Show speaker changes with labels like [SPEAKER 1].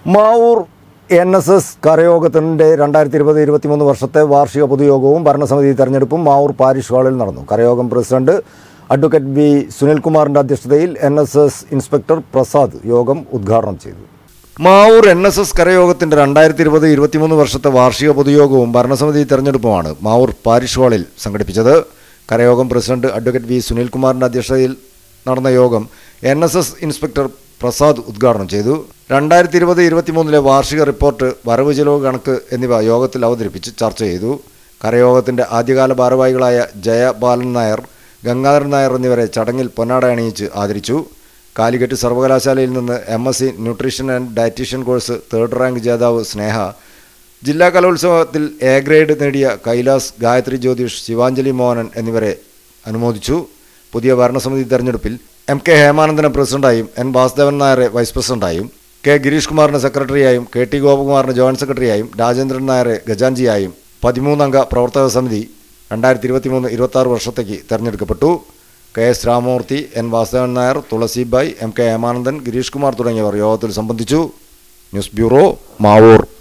[SPEAKER 1] Mavoor N S S കരയോഗത്തിൻ്റെ രണ്ടായിരത്തി ഇരുപത് ഇരുപത്തിമൂന്ന് വർഷത്തെ വാർഷിക പൊതുയോഗവും ഭരണസമിതി തെരഞ്ഞെടുപ്പും മാവൂർ പാരിഷ് ഹാളിൽ നടന്നു കരയോഗം പ്രസിഡന്റ് അഡ്വക്കേറ്റ് വി സുനിൽകുമാറിൻ്റെ അധ്യക്ഷതയിൽ N S S inspector Prasad യോഗം ഉദ്ഘാടനം ചെയ്തു മാവൂർ എൻ എസ് എസ് കരയോഗത്തിൻ്റെ രണ്ടായിരത്തി ഇരുപത് ഇരുപത്തിമൂന്ന് വർഷത്തെ വാർഷിക പൊതുയോഗവും ഭരണസമിതി തെരഞ്ഞെടുപ്പുമാണ് മാവൂർ പാരിഷ് ഹാളിൽ സംഘടിപ്പിച്ചത് കരയോഗം പ്രസിഡന്റ് അഡ്വക്കേറ്റ് വി സുനിൽകുമാറിൻ്റെ അധ്യക്ഷതയിൽ നടന്ന യോഗം N S S inspector Prasad ഉദ്ഘാടനം ചെയ്തു രണ്ടായിരത്തി ഇരുപത് ഇരുപത്തിമൂന്നിലെ വാർഷിക റിപ്പോർട്ട് വരവ് ചെലവ് കണക്ക് എന്നിവ യോഗത്തിൽ അവതരിപ്പിച്ച് ചർച്ച ചെയ്തു കരയോഗത്തിൻ്റെ ആദ്യകാല ഭാരവാഹികളായ ജയ ബാലൻ നായർ ഗംഗാധരൻ നായർ എന്നിവരെ ചടങ്ങിൽ പൊന്നാട അണിയിച്ച് ആദരിച്ചു കാലിക്കറ്റ് സർവകലാശാലയിൽ നിന്ന് M S C nutrition and dietitian course third rank ജേതാവ് സ്നേഹ ജില്ലാ കലോത്സവത്തിൽ എ ഗ്രേഡ് നേടിയ കൈലാസ് ഗായത്രി ജ്യോതിഷ് ശിവാഞ്ജലി മോഹനൻ എന്നിവരെ അനുമോദിച്ചു പുതിയ ഭരണസമിതി തെരഞ്ഞെടുപ്പിൽ എം കെ ഹേമാനന്ദനെ പ്രസിഡന്റായും എൻ വാസുദേവൻ നായരെ വൈസ് പ്രസിഡന്റായും കെ ഗിരീഷ് കുമാറിനെ സെക്രട്ടറിയായും കെ ടി ഗോപകുമാറിനെ ജോയിന്റ് സെക്രട്ടറിയായും രാജേന്ദ്രൻ നായരെ ഖജാൻജിയായും പതിമൂന്നംഗ പ്രവർത്തക സമിതി രണ്ടായിരത്തി ഇരുപത്തിമൂന്ന് ഇരുപത്തി ആറ് വർഷത്തേക്ക് തെരഞ്ഞെടുക്കപ്പെട്ടു K S Ramamoorthy N Vasudevan Nair Thulasibai M K Hemanandan Girish Kumar തുടങ്ങിയവർ യോഗത്തിൽ സംബന്ധിച്ചു ന്യൂസ് ബ്യൂറോ മാവൂർ